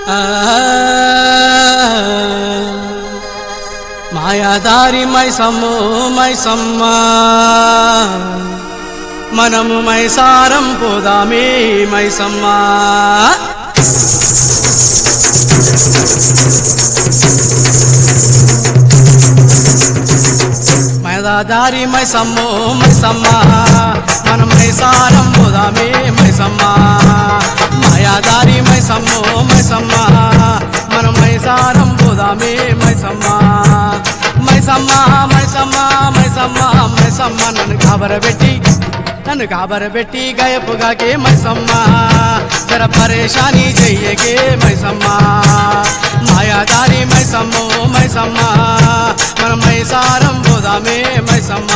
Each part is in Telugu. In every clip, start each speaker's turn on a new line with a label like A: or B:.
A: ఆ, మాయాదారి మైసమ్ము మైసమ్మ మనము మైసారం పోదామే మైసమ్మ మైదాదారి మైసమ్ము మైసమ్మ మనం మైసారం పోదామే మైసమ్మ మాయాదారి మైసమ్ము మైసమ్మ మనం మైసారం పోదామే మైసమ్మ మైసమ్మ మైసమ్మ మైసమ్మ మైసమ్మ నన్ను కాబరబెట్టి నన్ను కాబరబెట్టి గయపుగాకే మైసమ్మ జర పరేషాని చెయ్యకే మైసమ్మ మాయాదారి మైసమ్ము మైసమ్మ మనం మైసారం పోదామే మైసమ్మ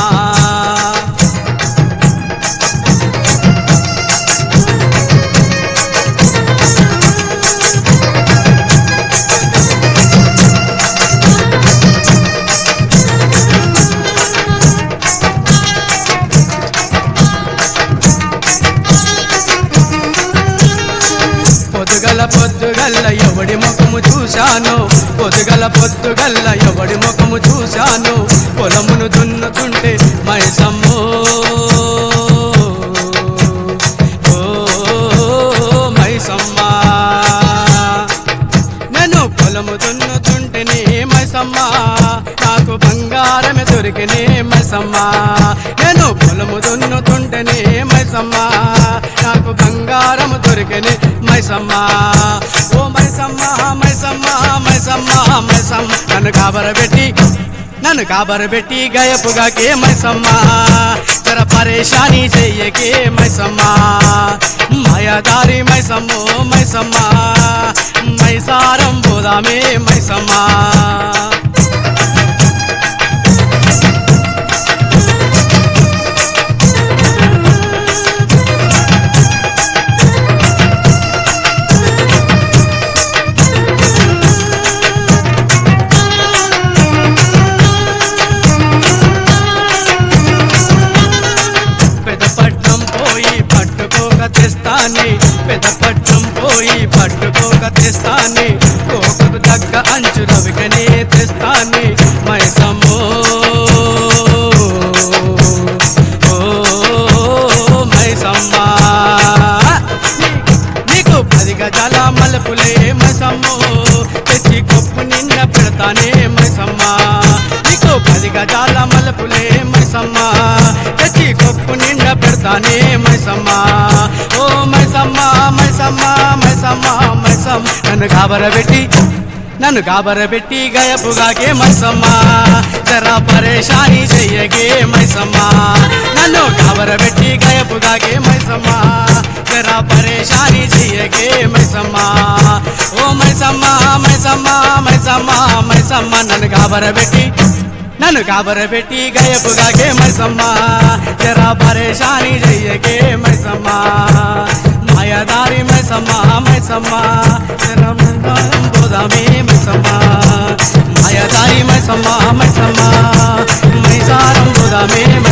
A: పొద్దుగల పొద్దుగల్ల ఎవడి ముఖము చూశాను పొద్దుగల పొద్దుగల్ల ఎవడి ముఖము చూశాను పొలమును దున్నుతుంటే మైసమ్మో ఓ మైసమ్మ నేను పొలము దున్నుతుంటేనే మైసమ్మ నాకు బంగారమే దొరికినే మైసమ్మ నేను పొలము దున్నుతుంటేనే మైసమ్మ నాకు బంగారము దొరికినే మైసమ్మ ఓ మైసమ్మ మైసమ్మ మైసమ్మ మైసమ్మ నన్ను కాబరబెట్టి నన్ను కాబరబెట్టి గయపుగాకే మైసమ్మ జర పరేషాని చెయ్యకే మైసమ్మ మాయాదారి మైసమ్ము మైసమ్మ మైసారం పోదామే మైసమ్మ పెదపట్నం పోయి పట్టుకోక తెస్తాని పెదపట్నం పోయి పట్టుకోక తెస్తాని కోకకు తగ్గ అంచు రవికనే తెస్తాని మైసమ్మో ఓ మైసమ్మ నీకు పది గజాల మలుపులే మైసమ్మో తెచ్చి కొప్పు నిన్న పెడతానే మైసమ్మ నీకు పది గజాల మలుపులే మైసమ్మ తెచ్చి కొప్పు నిండ పెడతానే మైసమ్మ ఓ మైసమ్మ మైసమ్మ మైసమ్మ మైసమ్మ నన్ను కాబరబెట్టి నన్ను కాబరబెట్టి గయపుగాకే మైసమ్మ జరా పరేషాని చెయ్యగే మైసమ్మ నన్ను కాబరబెట్టి గయపుగాకే మైసమ్మ జరా పరేషాని చెయ్యగే మైసమ్మ ఓ మైసమ్మ మైసమ్మ మైసమ్మ మైసమ్మ నన్ను కాబరబెట్టి నన్ను కాబరబెట్టి గయపుగాకే మైసమ్మ జరా పరేషాని చెయ్యకే మైసమ్మ మాయాదారి మైసమ్మ మైసమ్మ జరా మైసారం పోదామే మైసమ్మ మాయాదారి మైసమ్మ మైసమ్మ మైసారం పోదామే